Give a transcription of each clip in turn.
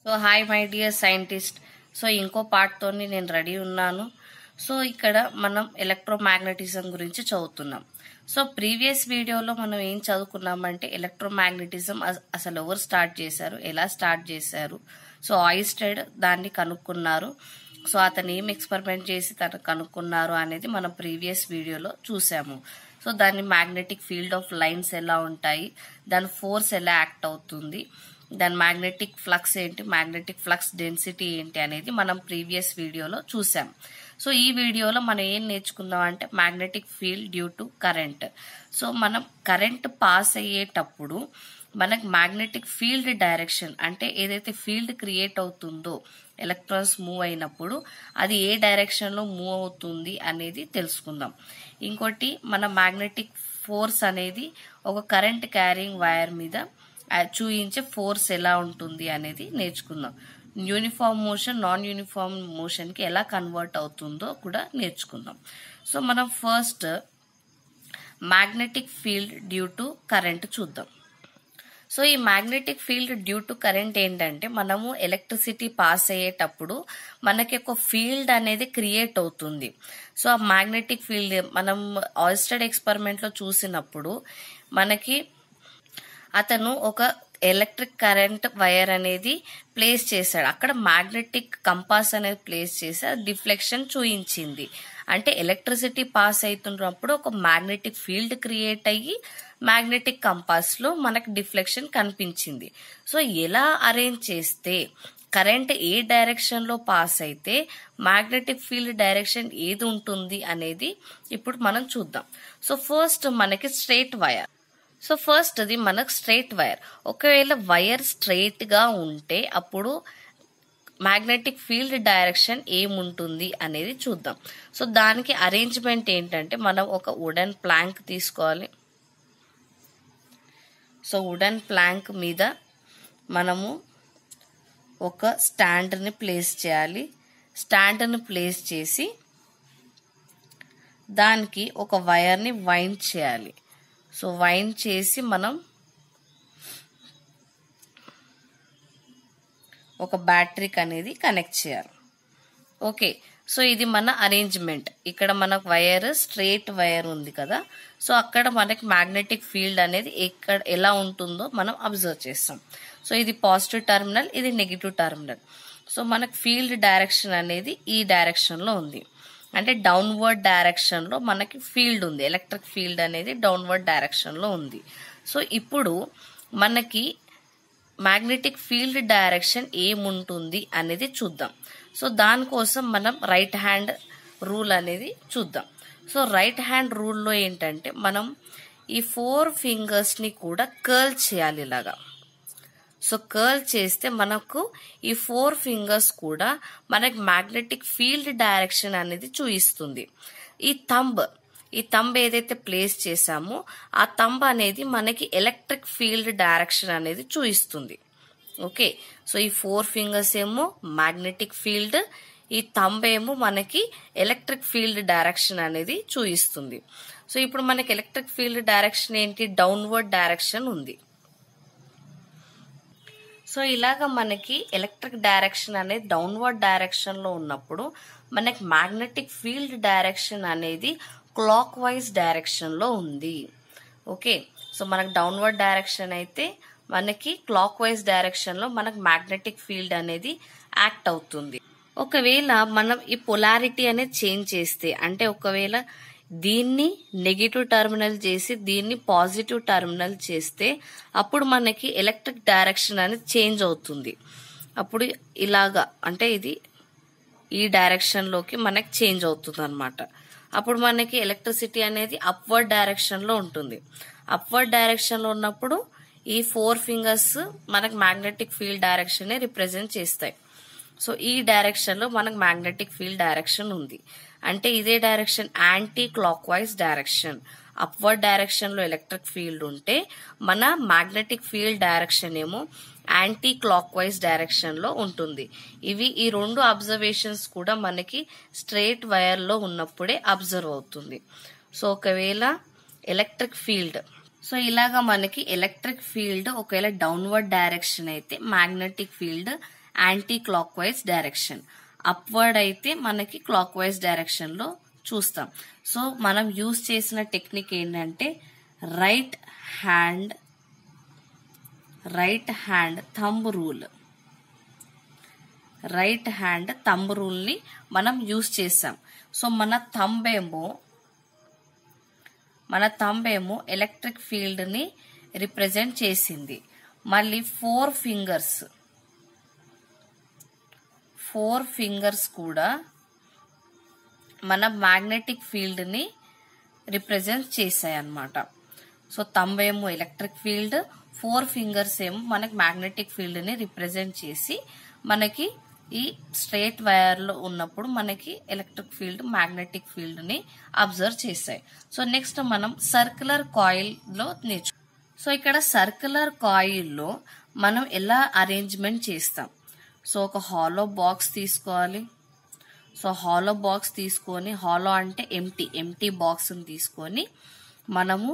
so hi my dear scientist so ఇంకో పార్ట్తోని నేను రెడీ ఉన్నాను సో ఇక్కడ మనం ఎలక్ట్రోమాగ్నెటిజం గురించి చదువుతున్నాం సో ప్రీవియస్ వీడియోలో మనం ఏం చదువుకున్నామంటే ఎలక్ట్రోమాగ్నెటిజం అసలు ఎవరు స్టార్ట్ చేశారు ఎలా స్టార్ట్ చేశారు సో ఆయిస్టెడ్ దాన్ని కనుక్కున్నారు సో అతను ఏం ఎక్స్పెరిమెంట్ చేసి తను కనుక్కున్నారు అనేది మనం ప్రీవియస్ వీడియోలో చూసాము సో దాని మ్యాగ్నెటిక్ ఫీల్డ్ ఆఫ్ లైన్స్ ఎలా ఉంటాయి దాని ఫోర్స్ ఎలా యాక్ట్ అవుతుంది దాని మ్యాగ్నెటిక్ ఫ్లక్స్ ఏంటి మ్యాగ్నెటిక్ ఫ్లక్స్ డెన్సిటీ ఏంటి అనేది మనం ప్రీవియస్ వీడియోలో చూసాం సో ఈ వీడియోలో మనం ఏం నేర్చుకుందాం అంటే magnetic field due to current so మనం కరెంట్ పాస్ అయ్యేటప్పుడు మనకు మ్యాగ్నెటిక్ ఫీల్డ్ డైరెక్షన్ అంటే ఏదైతే ఫీల్డ్ క్రియేట్ అవుతుందో ఎలక్ట్రాన్స్ మూవ్ అయినప్పుడు అది ఏ డైరెక్షన్లో మూవ్ అవుతుంది అనేది తెలుసుకుందాం ఇంకోటి మన మ్యాగ్నెటిక్ ఫోర్స్ అనేది ఒక కరెంట్ క్యారింగ్ వైర్ మీద చూయించే ఫోర్స్ ఎలా ఉంటుంది అనేది నేర్చుకుందాం యూనిఫామ్ మోషన్ నాన్ యూనిఫామ్ మోషన్కి ఎలా కన్వర్ట్ అవుతుందో కూడా నేర్చుకుందాం సో మనం first magnetic field due to current చూద్దాం సో ఈ magnetic field due to current ఏంటంటే మనము ఎలక్ట్రిసిటీ పాస్ అయ్యేటప్పుడు మనకి ఒక ఫీల్డ్ అనేది క్రియేట్ అవుతుంది సో ఆ మ్యాగ్నెటిక్ ఫీల్డ్ మనం ఆయిస్టెడ్ ఎక్స్పెరిమెంట్లో చూసినప్పుడు మనకి అతను ఒక ఎలక్ట్రిక్ కరెంట్ వైర్ అనేది ప్లేస్ చేశాడు అక్కడ మ్యాగ్నెటిక్ కంపాస్ అనేది ప్లేస్ చేసి అది డిఫ్లెక్షన్ చూయించింది అంటే ఎలక్ట్రిసిటీ పాస్ అవుతున్నప్పుడు ఒక మ్యాగ్నెటిక్ ఫీల్డ్ క్రియేట్ అయ్యి మ్యాగ్నెటిక్ కంపాస్ లో మనకు డిఫ్లెక్షన్ కనిపించింది సో ఎలా అరేంజ్ చేస్తే కరెంట్ ఏ డైరెక్షన్ లో పాస్ అయితే మ్యాగ్నెటిక్ ఫీల్డ్ డైరెక్షన్ ఏది ఉంటుంది అనేది ఇప్పుడు మనం చూద్దాం సో ఫస్ట్ మనకి స్ట్రైట్ వైర్ సో ఫస్ట్ అది మనకు స్ట్రైట్ వైర్ ఒకవేళ వైర్ స్ట్రైట్ గా ఉంటే అప్పుడు మ్యాగ్నెటిక్ ఫీల్డ్ డైరెక్షన్ ఏముంటుంది అనేది చూద్దాం సో దానికి అరేంజ్మెంట్ ఏంటంటే మనం ఒక వుడెన్ ప్లాంక్ తీసుకోవాలి సో వుడెన్ ప్లాంక్ మీద మనము ఒక స్టాండ్ని ప్లేస్ చేయాలి స్టాండ్ని ప్లేస్ చేసి దానికి ఒక వైర్ని వైండ్ చేయాలి సో వైన్ చేసి మనం ఒక బ్యాటరీకి అనేది కనెక్ట్ చేయాలి ఓకే సో ఇది మన అరేంజ్మెంట్ ఇక్కడ మనకు వైర్ స్ట్రేట్ వైర్ ఉంది కదా సో అక్కడ మనకి మ్యాగ్నెటిక్ ఫీల్డ్ అనేది ఎక్కడ ఎలా ఉంటుందో మనం అబ్జర్వ్ చేస్తాం సో ఇది పాజిటివ్ టర్మినల్ ఇది నెగిటివ్ టర్మినల్ సో మనకు ఫీల్డ్ డైరెక్షన్ అనేది ఈ డైరెక్షన్లో ఉంది అంటే డౌన్వర్డ్ డైరెక్షన్లో మనకి ఫీల్డ్ ఉంది ఎలక్ట్రిక్ ఫీల్డ్ అనేది డౌన్వర్డ్ డైరెక్షన్లో ఉంది సో ఇప్పుడు మనకి మ్యాగ్నెటిక్ ఫీల్డ్ డైరెక్షన్ ఏముంటుంది అనేది చూద్దాం సో దానికోసం మనం రైట్ హ్యాండ్ రూల్ అనేది చూద్దాం సో రైట్ హ్యాండ్ రూల్లో ఏంటంటే మనం ఈ ఫోర్ ఫింగర్స్ని కూడా కర్ల్ చేయాలి ఇలాగా సో కర్ల్ చేస్తే మనకు ఈ ఫోర్ ఫింగర్స్ కూడా మనకి మ్యాగ్నెటిక్ ఫీల్డ్ డైరెక్షన్ అనేది చూయిస్తుంది ఈ థంబ్ ఈ థంబ్ ఏదైతే ప్లేస్ చేసామో ఆ థంబ్ అనేది మనకి ఎలక్ట్రిక్ ఫీల్డ్ డైరెక్షన్ అనేది చూయిస్తుంది ఓకే సో ఈ ఫోర్ ఫింగర్స్ ఏమో మ్యాగ్నెటిక్ ఫీల్డ్ ఈ థంబ్ ఏమో మనకి ఎలక్ట్రిక్ ఫీల్డ్ డైరెక్షన్ అనేది చూయిస్తుంది సో ఇప్పుడు మనకి ఎలక్ట్రిక్ ఫీల్డ్ డైరెక్షన్ ఏంటి డౌన్వర్డ్ డైరెక్షన్ ఉంది సో ఇలాగ మనకి ఎలక్ట్రిక్ డైరెక్షన్ అనేది డౌన్వర్డ్ డైరెక్షన్లో ఉన్నప్పుడు మనకి మ్యాగ్నెటిక్ ఫీల్డ్ డైరెక్షన్ అనేది క్లాక్ వైజ్ డైరెక్షన్లో ఉంది ఓకే సో మనకు డౌన్వర్డ్ డైరెక్షన్ అయితే మనకి క్లాక్ వైజ్ డైరెక్షన్లో మనకు మ్యాగ్నెటిక్ ఫీల్డ్ అనేది యాక్ట్ అవుతుంది ఒకవేళ మనం ఈ పొలారిటీ అనేది చేంజ్ చేస్తే అంటే ఒకవేళ దీన్ని నెగిటివ్ టర్మినల్ చేసి దీన్ని పాజిటివ్ టర్మినల్ చేస్తే అప్పుడు మనకి ఎలక్ట్రిక్ డైరెక్షన్ అనేది చేంజ్ అవుతుంది అప్పుడు ఇలాగా అంటే ఇది ఈ డైరెక్షన్లోకి మనకి చేంజ్ అవుతుంది అనమాట అప్పుడు మనకి ఎలక్ట్రిసిటీ అనేది అప్వర్డ్ డైరెక్షన్లో ఉంటుంది అప్వర్డ్ డైరెక్షన్లో ఉన్నప్పుడు ఈ ఫోర్ ఫింగర్స్ మనకు మ్యాగ్నెటిక్ ఫీల్డ్ డైరెక్షన్ రిప్రజెంట్ చేస్తాయి సో ఈ డైరెక్షన్లో మనకు మ్యాగ్నెటిక్ ఫీల్డ్ డైరెక్షన్ ఉంది అంటే ఇదే direction clock wise direction upward డైరెక్షన్లో ఎలక్ట్రిక్ ఫీల్డ్ ఉంటే మన మ్యాగ్నెటిక్ ఫీల్డ్ డైరెక్షన్ ఏమో యాంటీ క్లాక్ వైజ్ డైరెక్షన్లో ఉంటుంది ఇవి ఈ రెండు అబ్జర్వేషన్స్ కూడా మనకి స్ట్రేట్ వైర్లో ఉన్నప్పుడే అబ్జర్వ్ అవుతుంది సో ఒకవేళ ఎలక్ట్రిక్ ఫీల్డ్ సో ఇలాగా మనకి ఎలక్ట్రిక్ ఫీల్డ్ ఒకవేళ డౌన్వర్డ్ డైరెక్షన్ అయితే magnetic field clock wise direction upward అయితే మనకి క్లాక్ వైజ్ డైరెక్షన్లో చూస్తాం సో మనం యూజ్ చేసిన టెక్నిక్ ఏంటంటే right hand right hand thumb rule right hand thumb రూల్ని మనం యూజ్ చేసాం సో మన థంబ్ ఏమో మన థంబ్ ఏమో ఎలక్ట్రిక్ ఫీల్డ్ని రిప్రజెంట్ చేసింది మళ్ళీ ఫోర్ ఫింగర్స్ ఫోర్ ఫింగర్స్ కూడా మన మ్యాగ్నెటిక్ ఫీల్డ్ని రిప్రజెంట్ చేశాయి అన్నమాట సో థంబ్ ఏమో ఎలక్ట్రిక్ ఫీల్డ్ ఫోర్ ఫింగర్స్ ఏమో మనకి మ్యాగ్నెటిక్ ఫీల్డ్ని రిప్రజెంట్ చేసి మనకి ఈ స్ట్రేట్ వైర్లో ఉన్నప్పుడు మనకి ఎలక్ట్రిక్ ఫీల్డ్ మ్యాగ్నెటిక్ ఫీల్డ్ని అబ్జర్వ్ చేశాయి సో నెక్స్ట్ మనం సర్క్యులర్ కాయిల్లో నేర్చు సో ఇక్కడ సర్క్యులర్ కాయిల్లో మనం ఎలా అరేంజ్మెంట్ చేస్తాం సో ఒక హాలో బాక్స్ తీసుకోవాలి సో హాలో బాక్స్ తీసుకొని హాలో అంటే ఎంటీ ఎంటీ బాక్స్ని తీసుకొని మనము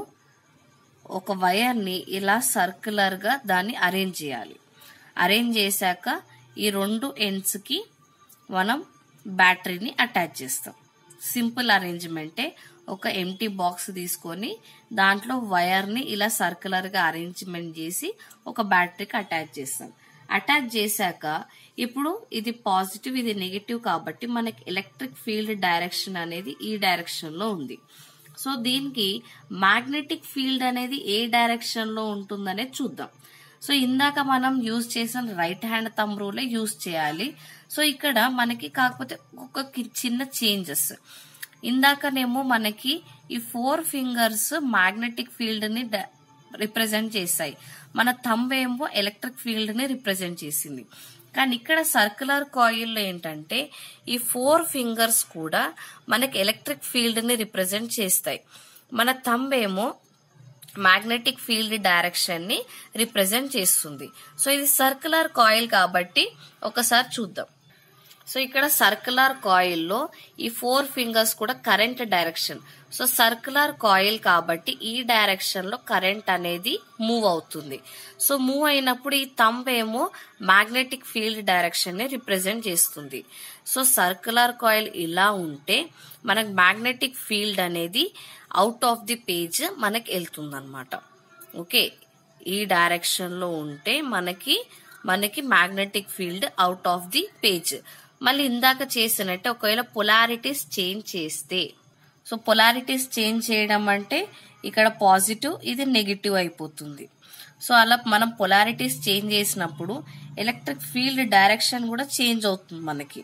ఒక వైర్ని ఇలా సర్క్యులర్గా దాన్ని అరేంజ్ చేయాలి అరేంజ్ చేశాక ఈ రెండు ఎండ్స్కి మనం బ్యాటరీని అటాచ్ చేస్తాం సింపుల్ అరేంజ్మెంటే ఒక ఎంటీ బాక్స్ తీసుకొని దాంట్లో వైర్ని ఇలా సర్క్యులర్గా అరేంజ్మెంట్ చేసి ఒక బ్యాటరీకి అటాచ్ చేస్తాం అటాచ్ చేశాక ఇప్పుడు ఇది పాజిటివ్ ఇది నెగిటివ్ కాబట్టి మనకి ఎలక్ట్రిక్ ఫీల్డ్ డైరెక్షన్ అనేది ఈ డైరెక్షన్లో ఉంది సో దీనికి మ్యాగ్నెటిక్ ఫీల్డ్ అనేది ఏ డైరెక్షన్లో ఉంటుందనేది చూద్దాం సో ఇందాక మనం యూజ్ చేసిన రైట్ హ్యాండ్ తమ్ రూలే యూజ్ చేయాలి సో ఇక్కడ మనకి కాకపోతే ఒక కి- చిన్న చేంజెస్ ఇందాకనేమో మనకి ఈ ఫోర్ ఫింగర్స్ మ్యాగ్నెటిక్ ఫీల్డ్ ని రిప్రజెంట్ చేశాయి మన థంబ్ ఏమో ఎలక్ట్రిక్ ఫీల్డ్ ని రిప్రజెంట్ చేసింది కానీ ఇక్కడ సర్క్యులర్ కాయిల్లో ఏంటంటే ఈ ఫోర్ ఫింగర్స్ కూడా మనకి ఎలక్ట్రిక్ ఫీల్డ్ ని రిప్రజెంట్ చేస్తాయి మన థంబ్ ఏమో మ్యాగ్నెటిక్ ఫీల్డ్ డైరెక్షన్ ని రిప్రజెంట్ చేస్తుంది సో ఇది సర్క్యులర్ కాయిల్ కాబట్టి ఒకసారి చూద్దాం సో ఇక్కడ సర్క్యులర్ కాయిల్లో ఈ ఫోర్ ఫింగర్స్ కూడా current direction so circular coil కాబట్టి ఈ డైరెక్షన్ లో కరెంట్ అనేది మూవ్ అవుతుంది సో మూవ్ అయినప్పుడు ఈ తంబ్ ఏమో మ్యాగ్నెటిక్ ఫీల్డ్ డైరెక్షన్ ని రిప్రజెంట్ చేస్తుంది సో సర్క్యులర్ కాయిల్ ఇలా ఉంటే మనకు మ్యాగ్నెటిక్ ఫీల్డ్ అనేది అవుట్ ఆఫ్ ది పేజ్ మనకి వెళ్తుంది అనమాట ఓకే ఈ డైరెక్షన్ లో ఉంటే మనకి మనకి magnetic field out of the page మళ్ళీ ఇందాక చేసినట్టే ఒకవేళ పొలారిటీస్ చేంజ్ చేస్తే సో పొలారిటీస్ చేంజ్ చేయడం అంటే ఇక్కడ పాజిటివ్ ఇది నెగిటివ్ అయిపోతుంది సో అలా మనం పొలారిటీస్ చేంజ్ చేసినప్పుడు ఎలక్ట్రిక్ ఫీల్డ్ డైరెక్షన్ కూడా చేంజ్ అవుతుంది మనకి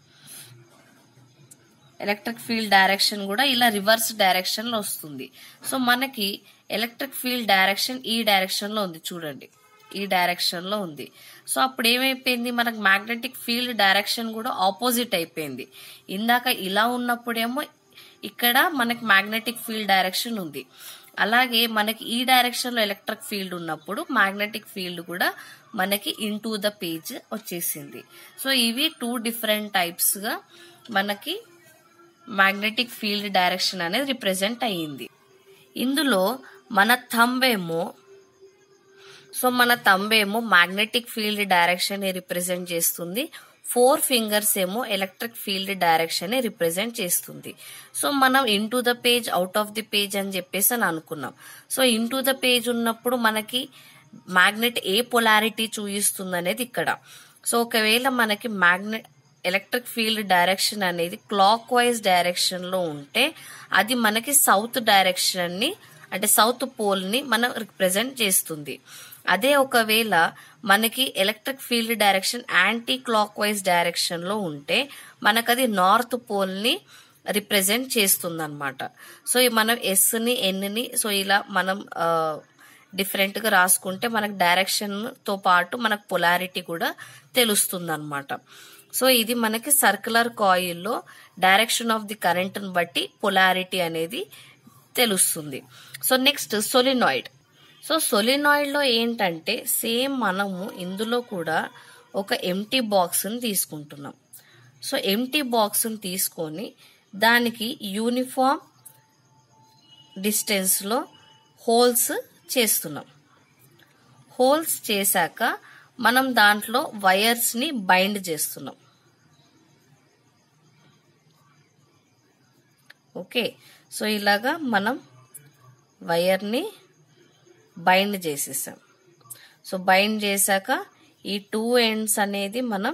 ఎలక్ట్రిక్ ఫీల్డ్ డైరెక్షన్ కూడా ఇలా రివర్స్ డైరెక్షన్ లో వస్తుంది సో మనకి ఎలక్ట్రిక్ ఫీల్డ్ డైరెక్షన్ ఈ డైరెక్షన్ లో ఉంది చూడండి ఈ డైరెక్షన్ లో ఉంది సో అప్పుడు ఏమైపోయింది మనకు మ్యాగ్నెటిక్ ఫీల్డ్ డైరెక్షన్ కూడా ఆపోజిట్ అయిపోయింది ఇందాక ఇలా ఉన్నప్పుడేమో ఇక్కడ మనకి మ్యాగ్నెటిక్ ఫీల్డ్ డైరెక్షన్ ఉంది అలాగే మనకి ఈ డైరెక్షన్ లో ఎలక్ట్రిక్ ఫీల్డ్ ఉన్నప్పుడు మ్యాగ్నెటిక్ ఫీల్డ్ కూడా మనకి ఇన్ టు ద పేజ్ వచ్చేసింది సో ఇవి టూ డిఫరెంట్ టైప్స్ గా మనకి మ్యాగ్నెటిక్ ఫీల్డ్ డైరెక్షన్ అనేది రిప్రజెంట్ అయ్యింది ఇందులో మన థంబ్ ఏమో సో మన థంబ్ ఏమో మ్యాగ్నెటిక్ ఫీల్డ్ డైరెక్షన్ ని రిప్రజెంట్ చేస్తుంది ఫోర్ ఫింగర్స్ ఏమో ఎలక్ట్రిక్ ఫీల్డ్ డైరెక్షన్ ని రిప్రజెంట్ చేస్తుంది సో మనం into the page out of the page అని చెప్పేసి అని అనుకున్నాం so into the page ఉన్నప్పుడు మనకి మ్యాగ్నెట్ ఏ పొలారిటీ చూపిస్తుంది అనేది ఇక్కడ సో ఒకవేళ మనకి మ్యాగ్నెట్ ఎలక్ట్రిక్ ఫీల్డ్ డైరెక్షన్ అనేది క్లాక్ వైజ్ డైరెక్షన్ లో ఉంటే అది మనకి సౌత్ డైరెక్షన్ ని అంటే సౌత్ పోల్ ని మనం రిప్రజెంట్ చేస్తుంది అదే ఒకవేళ మనకి electric field direction clock wise direction లో ఉంటే మనకు అది నార్త్ పోల్ ని రిప్రజెంట్ చేస్తుంది అనమాట సో ఈ మనం ఎస్ ని ఎన్ ని సో ఇలా మనం డిఫరెంట్ గా రాసుకుంటే మనకు డైరెక్షన్ తో పాటు మనకు పొలారిటీ కూడా తెలుస్తుంది అనమాట సో ఇది మనకి సర్క్యులర్ కాయిల్లో డైరెక్షన్ ఆఫ్ ది కరెంట్ ని బట్టి పొలారిటీ అనేది తెలుస్తుంది so next solenoid so solenoid లో ఏంటంటే సేమ్ మనము ఇందులో కూడా ఒక ఎంటీ బాక్స్ ని తీసుకుంటున్నాం సో ఎంటీ బాక్స్ ని తీసుకొని దానికి యూనిఫామ్ డిస్టెన్స్ లో హోల్స్ చేస్తున్నాం హోల్స్ చేశాక మనం దాంట్లో వైర్స్ ని బైండ్ చేస్తున్నాం ఓకే సో ఇలాగా మనం వైర్ని బైండ్ చేసేసాం సో బైండ్ చేశాక ఈ టూ ఎండ్స్ అనేది మనం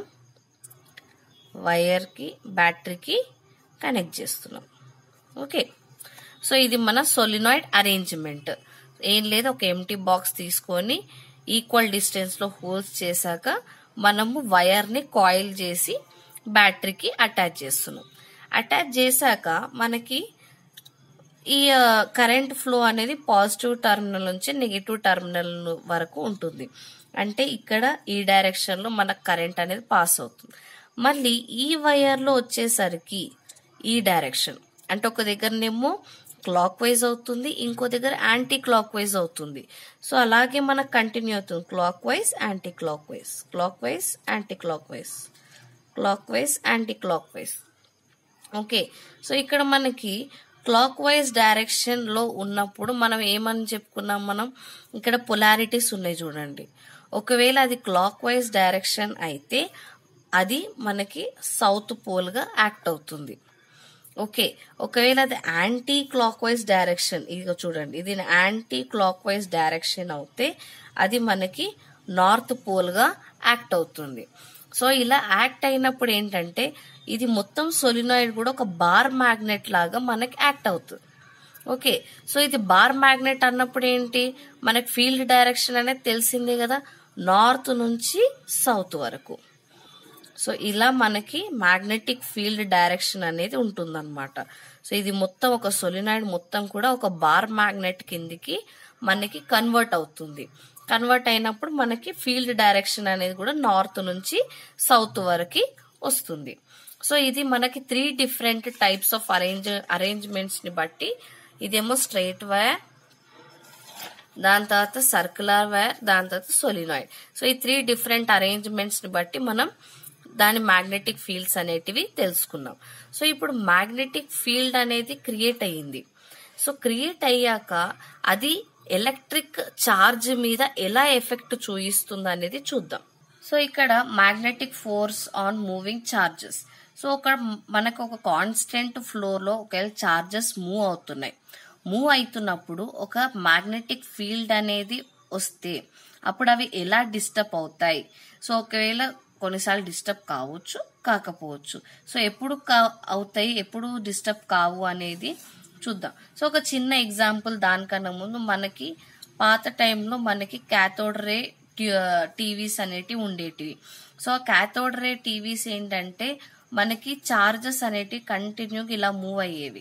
వైర్కి బ్యాటరీకి కనెక్ట్ చేస్తున్నాం ఓకే సో ఇది మన సొలినాయిడ్ అరేంజ్మెంట్ ఏం లేదు ఒక ఎంటీ బాక్స్ తీసుకొని ఈక్వల్ డిస్టెన్స్లో హోల్స్ చేశాక మనము వైర్ని కాయిల్ చేసి బ్యాటరీకి అటాచ్ చేస్తున్నాం అటాచ్ చేశాక మనకి ఈ కరెంట్ ఫ్లో అనేది పాజిటివ్ టర్మినల్ నుంచి నెగిటివ్ టర్మినల్ వరకు ఉంటుంది అంటే ఇక్కడ ఈ డైరెక్షన్లో మనకు కరెంట్ అనేది పాస్ అవుతుంది మళ్ళీ ఈ వైర్లో వచ్చేసరికి ఈ డైరెక్షన్ అంటే ఒక దగ్గరనేమో క్లాక్ వైజ్ అవుతుంది ఇంకో దగ్గర యాంటీ క్లాక్ వైజ్ అవుతుంది సో అలాగే మనకు కంటిన్యూ అవుతుంది clockwise anticlockwise clockwise anticlockwise clockwise anticlockwise okay so ఇక్కడ మనకి క్లాక్ వైజ్ డైరెక్షన్ లో ఉన్నప్పుడు మనం ఏమని చెప్పుకున్నాం మనం ఇక్కడ పొలారిటీస్ ఉన్నాయి చూడండి ఒకవేళ అది క్లాక్ వైజ్ డైరెక్షన్ అయితే అది మనకి సౌత్ పోల్ గా యాక్ట్ అవుతుంది ఓకే ఒకవేళ అది యాంటీ క్లాక్ వైజ్ డైరెక్షన్ ఇదిగో చూడండి ఇది యాంటీ క్లాక్ వైజ్ డైరెక్షన్ అవుతే అది మనకి నార్త్ పోల్ గా యాక్ట్ అవుతుంది సో ఇలా యాక్ట్ అయినప్పుడు ఏంటంటే ఇది మొత్తం సొలినాయిడ్ కూడా ఒక బార్ మ్యాగ్నెట్ లాగా మనకి యాక్ట్ అవుతుంది ఓకే సో ఇది బార్ మ్యాగ్నెట్ అన్నప్పుడు ఏంటి మనకి ఫీల్డ్ డైరెక్షన్ అనేది తెలిసిందే కదా నార్త్ నుంచి సౌత్ వరకు సో ఇలా మనకి మ్యాగ్నెటిక్ ఫీల్డ్ డైరెక్షన్ అనేది ఉంటుందన్నమాట సో ఇది మొత్తం ఒక సొలినాయిడ్ మొత్తం కూడా ఒక బార్ మ్యాగ్నెట్ కిందికి మనకి కన్వర్ట్ అవుతుంది కన్వర్ట్ అయినప్పుడు మనకి ఫీల్డ్ డైరెక్షన్ అనేది కూడా నార్త్ నుంచి సౌత్ వరకు వస్తుంది సో ఇది మనకి three different types of arrange arrangements ని బట్టి ఇదేమో స్ట్రైట్ వైర్ దాని తర్వాత సర్కులర్ వైర్ దాని తర్వాత సొలినాయిడ్ సో ఈ త్రీ డిఫరెంట్ అరేంజ్మెంట్స్ ని బట్టి మనం దాని మ్యాగ్నెటిక్ ఫీల్డ్స్ అనేటివి తెలుసుకున్నాం సో ఇప్పుడు మ్యాగ్నెటిక్ ఫీల్డ్ అనేది క్రియేట్ అయ్యింది సో క్రియేట్ అయ్యాక అది ఎలక్ట్రిక్ ఛార్జ్ మీద ఎలా ఎఫెక్ట్ చూయిస్తుంది అనేది చూద్దాం సో ఇక్కడ magnetic force on moving charges so ఒక మనకు ఒక కాన్స్టెంట్ ఫ్లోలో ఒకవేళ ఛార్జెస్ మూవ్ అవుతున్నాయి మూవ్ అవుతున్నప్పుడు ఒక మ్యాగ్నెటిక్ ఫీల్డ్ అనేది వస్తే అప్పుడు అవి ఎలా డిస్టర్బ్ అవుతాయి సో ఒకవేళ కొన్నిసార్లు డిస్టర్బ్ కావచ్చు కాకపోవచ్చు సో ఎప్పుడు కా అవుతాయి ఎప్పుడు డిస్టర్బ్ కావు అనేది చూద్దాం సో ఒక చిన్న ఎగ్జాంపుల్ దానికన్నా ముందు మనకి పాత టైంలో మనకి క్యాథోడ్ రే టీవీస్ అనేటివి ఉండేటివి సో ఆ క్యాథోడ్ రే టీవీస్ ఏంటంటే మనకి చార్జెస్ అనేటివి కంటిన్యూగా ఇలా మూవ్ అయ్యేవి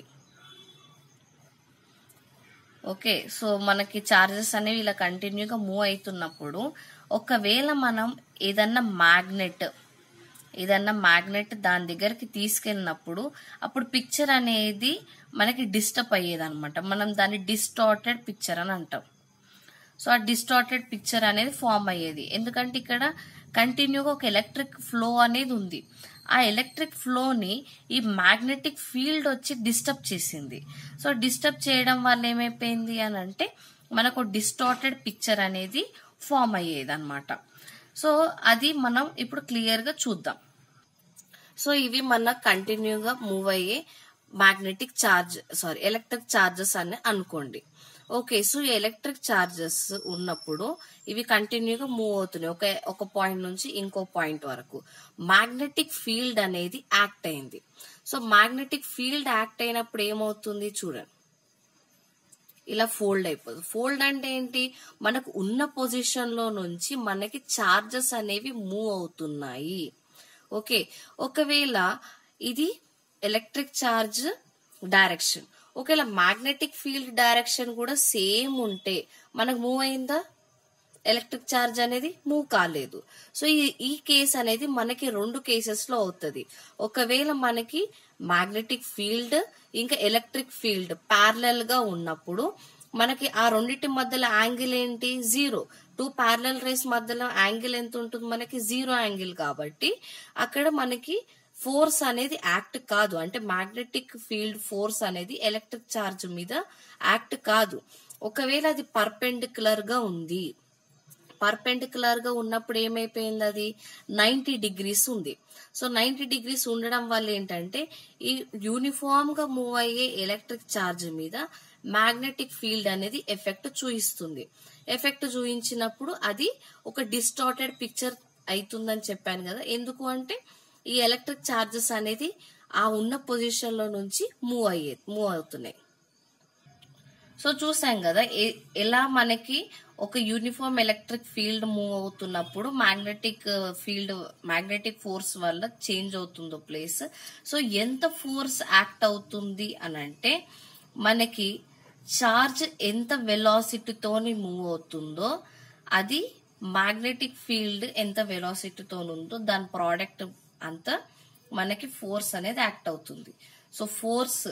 ఓకే సో మనకి చార్జెస్ అనేవి ఇలా కంటిన్యూగా మూవ్ అవుతున్నప్పుడు ఒకవేళ మనం ఏదన్నా మ్యాగ్నెట్ ఏదన్నా మ్యాగ్నెట్ దాని దగ్గరికి తీసుకెళ్ళినప్పుడు అప్పుడు పిక్చర్ అనేది మనకి డిస్టర్బ్ అయ్యేది అనమాట మనం దాన్ని డిస్టార్టెడ్ పిక్చర్ అని అంటాం సో ఆ డిస్టార్టెడ్ పిక్చర్ అనేది ఫామ్ అయ్యేది ఎందుకంటే ఇక్కడ కంటిన్యూగా ఒక ఎలక్ట్రిక్ ఫ్లో అనేది ఉంది ఆ ఎలక్ట్రిక్ ఫ్లోని ఈ మ్యాగ్నెటిక్ ఫీల్డ్ వచ్చి డిస్టర్బ్ చేసింది సో డిస్టర్బ్ చేయడం వల్ల ఏమైపోయింది అని అంటే మనకు డిస్టార్టెడ్ పిక్చర్ అనేది ఫామ్ అయ్యేది అనమాట సో అది మనం ఇప్పుడు క్లియర్గా చూద్దాం సో ఇవి మన కంటిన్యూగా మూవ్ అయ్యే magnetic charge sorry electric charges అని అనుకోండి ఓకే సో ఎలక్ట్రిక్ ఛార్జెస్ ఉన్నప్పుడు ఇవి కంటిన్యూగా మూవ్ అవుతున్నాయి ఒక ఒక పాయింట్ నుంచి ఇంకో పాయింట్ వరకు మ్యాగ్నెటిక్ ఫీల్డ్ అనేది యాక్ట్ అయింది సో మ్యాగ్నెటిక్ ఫీల్డ్ యాక్ట్ అయినప్పుడు ఏమవుతుంది చూడండి ఇలా ఫోల్డ్ అయిపోతుంది ఫోల్డ్ అంటే ఏంటి మనకు ఉన్న పొజిషన్ లో నుంచి మనకి చార్జెస్ అనేవి మూవ్ అవుతున్నాయి ఓకే ఒకవేళ ఇది ఎలక్ట్రిక్ చార్జ్ డైరెక్షన్ ఒకవేళ మ్యాగ్నెటిక్ ఫీల్డ్ డైరెక్షన్ కూడా సేమ్ ఉంటే మనకు మూవ్ అయిందా ఎలక్ట్రిక్ ఛార్జ్ అనేది మూవ్ కాలేదు సో ఈ ఈ కేస్ అనేది మనకి రెండు కేసెస్ లో అవుతుంది ఒకవేళ మనకి మ్యాగ్నెటిక్ ఫీల్డ్ ఇంకా ఎలక్ట్రిక్ ఫీల్డ్ ప్యారలల్ గా ఉన్నప్పుడు మనకి ఆ రెండింటి మధ్యలో యాంగిల్ ఏంటి జీరో టూ ప్యారలల్ రేస్ మధ్యలో యాంగిల్ ఎంత ఉంటుంది మనకి జీరో యాంగిల్ కాబట్టి అక్కడ మనకి ఫోర్స్ అనేది యాక్ట్ కాదు అంటే మ్యాగ్నెటిక్ ఫీల్డ్ ఫోర్స్ అనేది ఎలక్ట్రిక్ ఛార్జ్ మీద యాక్ట్ కాదు ఒకవేళ అది పర్పెండిక్యులర్ గా ఉంది పర్పెండికులర్ గా ఉన్నప్పుడు ఏమైపోయింది అది నైన్టీ డిగ్రీస్ ఉంది సో నైన్టీ డిగ్రీస్ ఉండడం వల్ల ఏంటంటే ఈ యూనిఫామ్ గా మూవ్ అయ్యే ఎలక్ట్రిక్ ఛార్జ్ మీద మ్యాగ్నెటిక్ ఫీల్డ్ అనేది ఎఫెక్ట్ చూయిస్తుంది ఎఫెక్ట్ చూయించినప్పుడు అది ఒక డిస్టార్టెడ్ పిక్చర్ అవుతుందని చెప్పాను కదా ఎందుకు అంటే ఈ ఎలక్ట్రిక్ ఛార్జెస్ అనేది ఆ ఉన్న పొజిషన్ లో నుంచి మూవ్ అయ్యే మూవ్ అవుతున్నాయి సో చూసాం కదా ఎ- ఎలా మనకి ఒక యూనిఫామ్ ఎలక్ట్రిక్ ఫీల్డ్ మూవ్ అవుతున్నప్పుడు మ్యాగ్నెటిక్ ఫీల్డ్ మ్యాగ్నెటిక్ ఫోర్స్ వల్ల చేంజ్ అవుతుందో ప్లేస్ సో ఎంత ఫోర్స్ యాక్ట్ అవుతుంది అని అంటే మనకి చార్జ్ ఎంత వెలాసిటీతోని మూవ్ అవుతుందో అది మ్యాగ్నెటిక్ ఫీల్డ్ ఎంత వెలాసిటీతో ఉందో దాని ప్రోడక్ట్ అంతా మనకి ఫోర్స్ అనేది యాక్ట్ అవుతుంది so force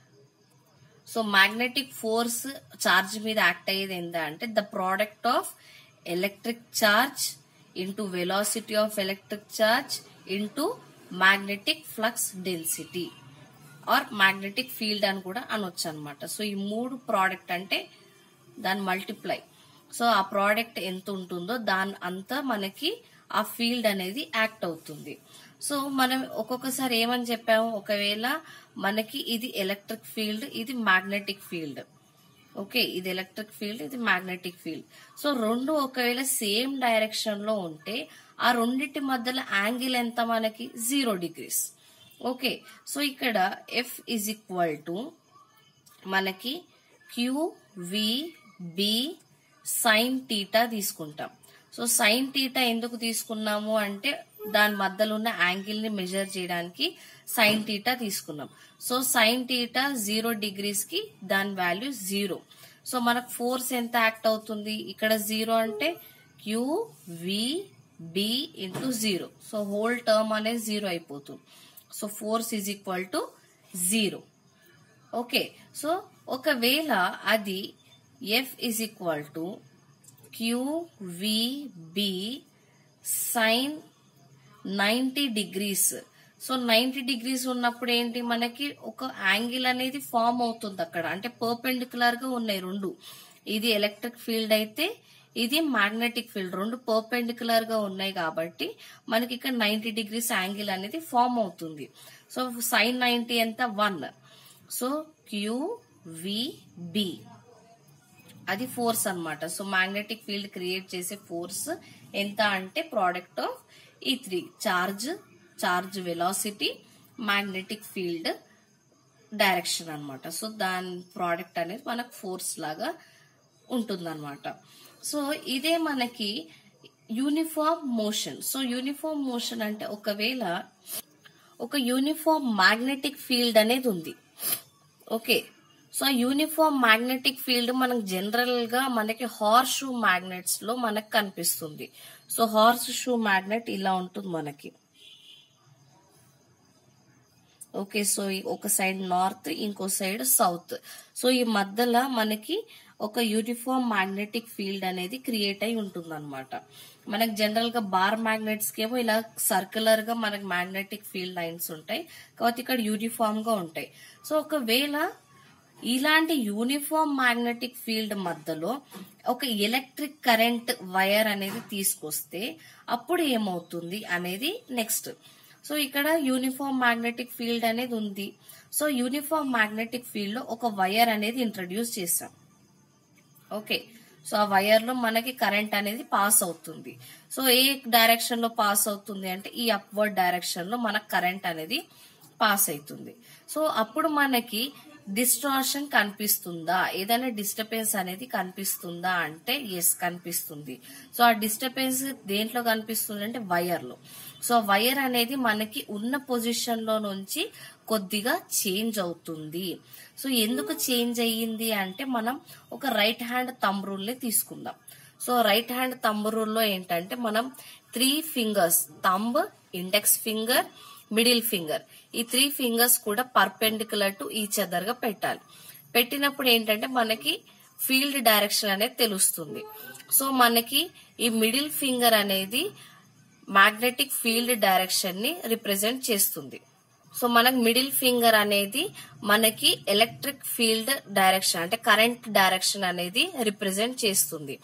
so magnetic force charge మీద యాక్ట్ అయ్యేది ఏంటంటే అంటే the product of electric charge into velocity of electric charge into magnetic flux density or magnetic field అని కూడా అనొచ్చు అనమాట సో ఈ మూడు ప్రోడక్ట్ అంటే దాని మల్టిప్లై సో ఆ ప్రోడక్ట్ ఎంత ఉంటుందో దాని అంతా మనకి ఆ ఫీల్డ్ అనేది యాక్ట్ అవుతుంది సో మనం ఒక్కొక్కసారి ఏమని చెప్పాము ఒకవేళ మనకి ఇది ఎలక్ట్రిక్ ఫీల్డ్ ఇది మ్యాగ్నెటిక్ ఫీల్డ్ ఓకే ఇది ఎలక్ట్రిక్ ఫీల్డ్ ఇది మ్యాగ్నెటిక్ ఫీల్డ్ సో రెండు ఒకవేళ సేమ్ డైరెక్షన్ లో ఉంటే ఆ రెండింటి మధ్యలో యాంగిల్ ఎంత మనకి జీరో డిగ్రీస్ ఓకే సో ఇక్కడ ఎఫ్ ఇజ్ ఈక్వల్ టు మనకి q v B sine theta తీసుకుంటాం సో సైన్ టీటా ఎందుకు తీసుకున్నాము అంటే దాని మధ్యలో ఉన్న యాంగిల్ ని మెజర్ చేయడానికి సైన్ టీటా తీసుకున్నాం so sine theta zero degrees కి దాని వాల్యూ జీరో సో మనకు ఫోర్స్ ఎంత యాక్ట్ అవుతుంది ఇక్కడ జీరో అంటే q v B into zero so whole term అనేది జీరో అయిపోతుంది so force is equal to zero okay so ఒకవేళ అది F is equal to q v B sine ninety degrees so ninety degrees ఉన్నప్పుడు ఏంటి మనకి ఒక యాంగిల్ అనేది ఫామ్ అవుతుంది అక్కడ అంటే పర్పెండికులర్ గా ఉన్నాయి రెండు ఇది ఎలక్ట్రిక్ ఫీల్డ్ అయితే ఇది మ్యాగ్నెటిక్ ఫీల్డ్ రెండు పర్పెండికులర్ గా ఉన్నాయి కాబట్టి మనకి ఇక్కడ నైంటీ డిగ్రీస్ యాంగిల్ అనేది ఫామ్ అవుతుంది సో సైన్ నైంటీ ఎంత వన్ సో క్యూ బి అది ఫోర్స్ అన్నమాట సో మ్యాగ్నెటిక్ ఫీల్డ్ క్రియేట్ చేసే ఫోర్స్ ఎంత అంటే ప్రోడక్ట్ ఆఫ్ ఈ three charge charge velocity magnetic field direction అన్నమాట సో దాని ప్రోడక్ట్ అనేది మనకు ఫోర్స్ లాగా ఉంటుందన్నమాట సో ఇదే మనకి uniform motion so uniform motion అంటే ఒకవేళ ఒక యూనిఫామ్ మ్యాగ్నెటిక్ ఫీల్డ్ అనేది ఉంది okay so uniform magnetic field మనకు జనరల్ గా మనకి హార్స్ షూ మ్యాగ్నెట్స్ లో మనకు కనిపిస్తుంది సో హార్స్ షూ మ్యాగ్నెట్ ఇలా ఉంటుంది మనకి ఓకే సో ఈ ఒక సైడ్ నార్త్ ఇంకో సైడ్ సౌత్ సో ఈ మధ్యలో మనకి ఒక యూనిఫామ్ మ్యాగ్నెటిక్ ఫీల్డ్ అనేది క్రియేట్ అయి ఉంటుంది అనమాట మనకి జనరల్ గా బార్ మ్యాగ్నెట్స్ కి ఏమో ఇలా సర్క్యులర్ గా మనకి మ్యాగ్నెటిక్ ఫీల్డ్ లైన్స్ ఉంటాయి కాబట్టి ఇక్కడ యూనిఫామ్ గా ఉంటాయి సో ఒకవేళ ఇలాంటి యూనిఫామ్ మ్యాగ్నెటిక్ ఫీల్డ్ మధ్యలో ఒక ఎలక్ట్రిక్ కరెంట్ వైర్ అనేది తీసుకొస్తే అప్పుడు ఏమవుతుంది అనేది నెక్స్ట్ సో ఇక్కడ యూనిఫామ్ మ్యాగ్నెటిక్ ఫీల్డ్ అనేది ఉంది సో యూనిఫామ్ మ్యాగ్నెటిక్ ఫీల్డ్ లో ఒక వైర్ అనేది ఇంట్రడ్యూస్ చేసాం ఓకే సో ఆ వైర్ లో మనకి కరెంట్ అనేది పాస్ అవుతుంది సో ఏ డైరెక్షన్ లో పాస్ అవుతుంది అంటే ఈ అప్వర్డ్ డైరెక్షన్ లో మనకు కరెంట్ అనేది పాస్ అవుతుంది సో అప్పుడు మనకి డిస్ట్రాక్షన్ కనిపిస్తుందా ఏదైనా డిస్టర్బెన్స్ అనేది కనిపిస్తుందా అంటే ఎస్ కనిపిస్తుంది సో ఆ డిస్టర్బెన్స్ దేంట్లో కనిపిస్తుంది అంటే వైర్ లో సో వైర్ అనేది మనకి ఉన్న పొజిషన్ లో నుంచి కొద్దిగా చేంజ్ అవుతుంది సో ఎందుకు చేంజ్ అయ్యింది అంటే మనం ఒక రైట్ హ్యాండ్ తంబ్ రూల్ ని తీసుకుందాం so right hand thumb rule లో ఏంటంటే మనం three fingers thumb index finger middle finger ఈ త్రీ ఫింగర్స్ కూడా పర్పెండికులర్ టు ఈచ్ అదర్ గా పెట్టాలి పెట్టినప్పుడు ఏంటంటే మనకి ఫీల్డ్ డైరెక్షన్ అనేది తెలుస్తుంది సో మనకి ఈ మిడిల్ ఫింగర్ అనేది మ్యాగ్నెటిక్ ఫీల్డ్ డైరెక్షన్ ని రిప్రజెంట్ చేస్తుంది సో మనకి మిడిల్ ఫింగర్ అనేది మనకి ఎలక్ట్రిక్ ఫీల్డ్ డైరెక్షన్ అంటే కరెంట్ డైరెక్షన్ అనేది రిప్రజెంట్ చేస్తుంది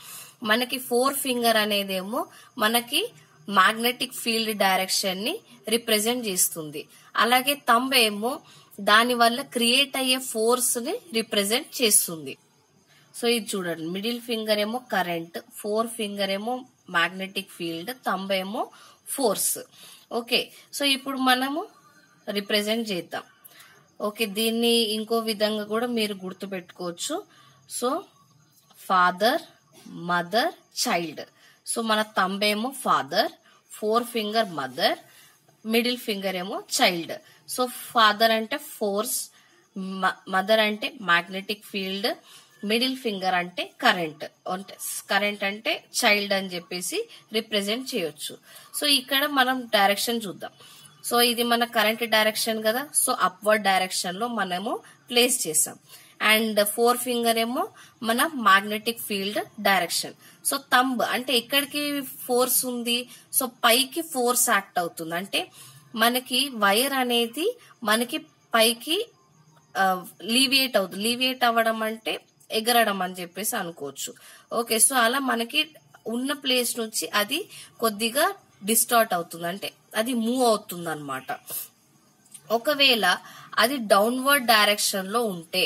మనకి ఫోర్ ఫింగర్ అనేదేమో మనకి మ్యాగ్నెటిక్ ఫీల్డ్ డైరెక్షన్ ని రిప్రజెంట్ చేస్తుంది అలాగే తంబ్ ఏమో దాని వల్ల క్రియేట్ అయ్యే ఫోర్స్ ని రిప్రజెంట్ చేస్తుంది సో ఇది చూడండి మిడిల్ ఫింగర్ ఏమో కరెంట్ ఫోర్ ఫింగర్ ఏమో మ్యాగ్నెటిక్ ఫీల్డ్ తంబ్ ఏమో ఫోర్స్ ఓకే సో ఇప్పుడు మనము రిప్రజెంట్ చేద్దాం ఓకే దీన్ని ఇంకో విధంగా కూడా మీరు గుర్తుపెట్టుకోవచ్చు so father mother child so మన తంబ్ ఏమో father four finger mother middle finger ఏమో చైల్డ్ సో ఫాదర్ అంటే ఫోర్స్ మదర్ అంటే మ్యాగ్నెటిక్ ఫీల్డ్ మిడిల్ ఫింగర్ అంటే కరెంట్ అంటే కరెంట్ అంటే చైల్డ్ అని చెప్పేసి రిప్రజెంట్ చేయొచ్చు సో ఇక్కడ మనం డైరెక్షన్ చూద్దాం సో ఇది మన కరెంట్ డైరెక్షన్ కదా సో అప్వర్డ్ డైరెక్షన్ లో మనము ప్లేస్ చేసాం అండ్ ఫోర్ ఫింగర్ ఏమో మన magnetic field direction so thumb అంటే ఎక్కడికి ఫోర్స్ ఉంది సో పైకి ఫోర్స్ యాక్ట్ అవుతుంది అంటే మనకి వైర్ అనేది మనకి పైకి లీవియేట్ అవుతుంది లీవియేట్ అవ్వడం అంటే ఎగరడం అని చెప్పేసి అనుకోవచ్చు ఓకే సో అలా మనకి ఉన్న ప్లేస్ నుంచి అది కొద్దిగా డిస్టార్ట్ అవుతుంది అంటే అది మూవ్ అవుతుంది అనమాట ఒకవేళ అది డౌన్వర్డ్ డైరెక్షన్ లో ఉంటే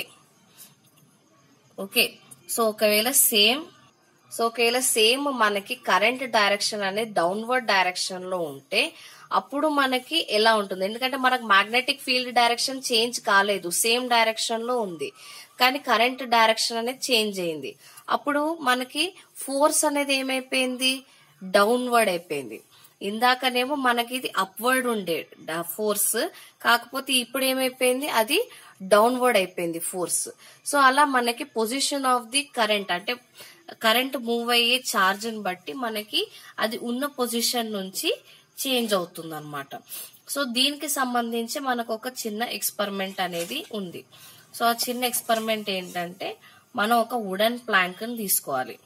ఓకే సో ఒకవేళ సేమ్ సో ఒకవేళ సేమ్ మనకి కరెంట్ డైరెక్షన్ అనేది డౌన్వర్డ్ డైరెక్షన్ లో ఉంటే అప్పుడు మనకి ఎలా ఉంటుంది ఎందుకంటే మనకు మ్యాగ్నెటిక్ ఫీల్డ్ డైరెక్షన్ చేంజ్ కాలేదు సేమ్ డైరెక్షన్ లో ఉంది కానీ కరెంట్ డైరెక్షన్ అనేది చేంజ్ అయింది అప్పుడు మనకి ఫోర్స్ అనేది ఏమైపోయింది డౌన్వర్డ్ అయిపోయింది ఇందాకనేమో మనకి ఇది అప్వర్డ్ ఉండే ఫోర్స్ కాకపోతే ఇప్పుడు ఏమైపోయింది అది డౌన్వర్డ్ అయిపోయింది ఫోర్స్ సో అలా మనకి పొజిషన్ ఆఫ్ ది కరెంట్ అంటే కరెంట్ మూవ్ అయ్యే ఛార్జ్ ని బట్టి మనకి అది ఉన్న పొజిషన్ నుంచి చేంజ్ అవుతుంది అనమాట సో దీనికి సంబంధించి మనకు ఒక చిన్న ఎక్స్పెరిమెంట్ అనేది ఉంది సో ఆ చిన్న ఎక్స్పెరిమెంట్ ఏంటంటే మనం ఒక వుడెన్ ప్లాంక్ ని తీసుకోవాలి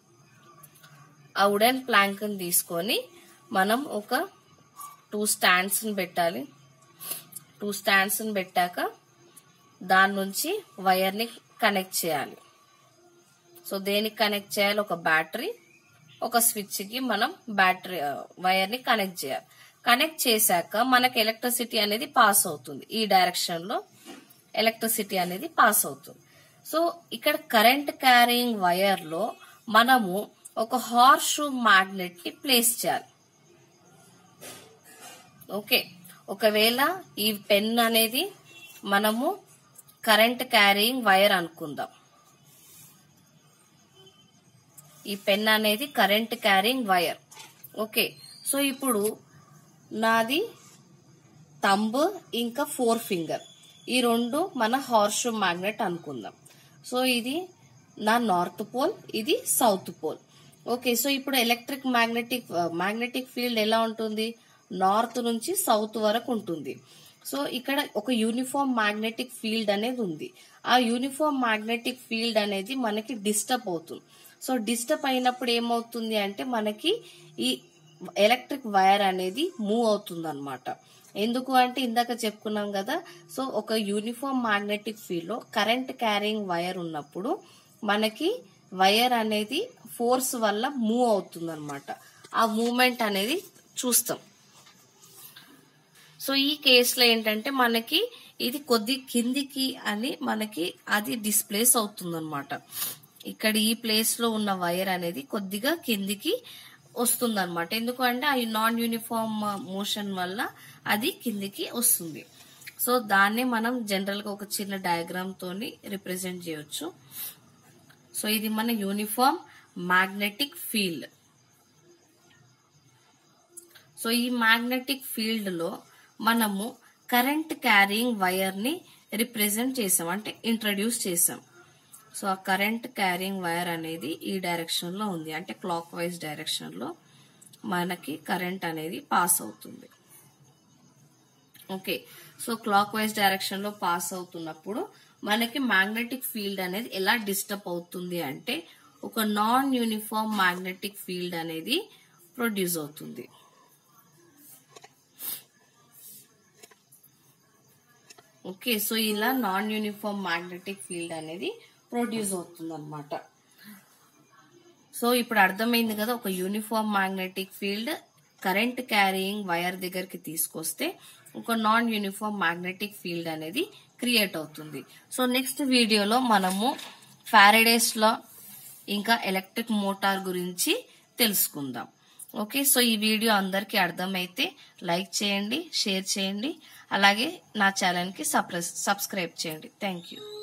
ఆ వుడెన్ ప్లాంక్ ని తీసుకొని మనం ఒక టూ స్టాండ్స్ ని పెట్టాలి టూ స్టాండ్స్ ని పెట్టాక దాని నుంచి వైర్ ని కనెక్ట్ చేయాలి సో దేనికి కనెక్ట్ చేయాలి ఒక బ్యాటరీ ఒక స్విచ్ కి మనం బ్యాటరీ వైర్ ని కనెక్ట్ చేయాలి కనెక్ట్ చేశాక మనకి ఎలక్ట్రిసిటీ అనేది పాస్ అవుతుంది ఈ డైరెక్షన్ లో ఎలక్ట్రిసిటీ అనేది పాస్ అవుతుంది సో ఇక్కడ కరెంట్ క్యారింగ్ వైర్ లో మనము ఒక హార్స్ షూ మ్యాగ్నెట్ ని ప్లేస్ చేయాలి ఓకే ఒకవేళ ఈ పెన్ అనేది మనము కరెంట్ క్యారింగ్ వైర్ అనుకుందాం ఈ పెన్ అనేది current carrying wire okay so ఇప్పుడు నాది తంబ్ ఇంకా ఫోర్ ఫింగర్ ఈ రెండు మన హార్స్ మ్యాగ్నెట్ అనుకుందాం సో ఇది నా నార్త్ పోల్ ఇది సౌత్ పోల్ ఓకే సో ఇప్పుడు ఎలక్ట్రిక్ మ్యాగ్నెటిక్ మ్యాగ్నెటిక్ ఫీల్డ్ ఎలా ఉంటుంది నార్త్ నుంచి సౌత్ వరకు ఉంటుంది సో ఇక్కడ ఒక యూనిఫామ్ మ్యాగ్నెటిక్ ఫీల్డ్ అనేది ఉంది ఆ యూనిఫామ్ మ్యాగ్నెటిక్ ఫీల్డ్ అనేది మనకి డిస్టర్బ్ అవుతుంది సో డిస్టర్బ్ అయినప్పుడు ఏమవుతుంది అంటే మనకి ఈ ఎలక్ట్రిక్ వైర్ అనేది మూవ్ అవుతుంది అనమాట ఎందుకు అంటే ఇందాక చెప్పుకున్నాం కదా సో ఒక యూనిఫామ్ మ్యాగ్నెటిక్ ఫీల్డ్ లో కరెంట్ క్యారింగ్ వైర్ ఉన్నప్పుడు మనకి వైర్ అనేది ఫోర్స్ వల్ల మూవ్ అవుతుంది అనమాట ఆ మూమెంట్ అనేది చూస్తాం సో ఈ కేసులో ఏంటంటే మనకి ఇది కొద్ది కిందికి అని మనకి అది డిస్ప్లేస్ అవుతుంది అనమాట ఇక్కడ ఈ ప్లేస్ లో ఉన్న వైర్ అనేది కొద్దిగా కిందికి వస్తుంది అనమాట ఎందుకంటే ఆ నాన్ యూనిఫామ్ మోషన్ వల్ల అది కిందికి వస్తుంది సో దాన్ని మనం జనరల్ గా ఒక చిన్న డయాగ్రామ్ తోని రిప్రజెంట్ చేయొచ్చు సో ఇది మన యూనిఫామ్ మ్యాగ్నెటిక్ ఫీల్డ్ సో ఈ మ్యాగ్నెటిక్ ఫీల్డ్ లో మనము కరెంట్ క్యారింగ్ వైర్ ని రిప్రజెంట్ చేసాం అంటే ఇంట్రడ్యూస్ చేసాం సో ఆ కరెంట్ క్యారింగ్ వైర్ అనేది ఈ డైరెక్షన్ లో ఉంది అంటే క్లాక్ వైజ్ డైరెక్షన్ లో మనకి కరెంట్ అనేది పాస్ అవుతుంది okay so clock wise direction లో పాస్ అవుతున్నప్పుడు మనకి మ్యాగ్నెటిక్ ఫీల్డ్ అనేది ఎలా డిస్టర్బ్ అవుతుంది అంటే ఒక నాన్ యూనిఫామ్ మ్యాగ్నెటిక్ ఫీల్డ్ అనేది ప్రొడ్యూస్ అవుతుంది ఓకే సో ఇలా నాన్ యూనిఫామ్ మ్యాగ్నెటిక్ ఫీల్డ్ అనేది ప్రొడ్యూస్ అవుతుంది అనమాట సో ఇప్పుడు అర్థమైంది కదా ఒక uniform magnetic field current carrying wire దగ్గరికి తీసుకొస్తే ఒక నాన్ యూనిఫామ్ మ్యాగ్నెటిక్ ఫీల్డ్ అనేది క్రియేట్ అవుతుంది సో నెక్స్ట్ వీడియోలో మనము ఫారడేస్ లా ఇంకా ఎలక్ట్రిక్ మోటార్ గురించి తెలుసుకుందాం ఓకే సో ఈ వీడియో అందరికీ అర్థమైతే లైక్ చేయండి షేర్ చేయండి అలాగే నా ఛానల్కి సబ్స్క్రైబ్ చేయండి థ్యాంక్ యూ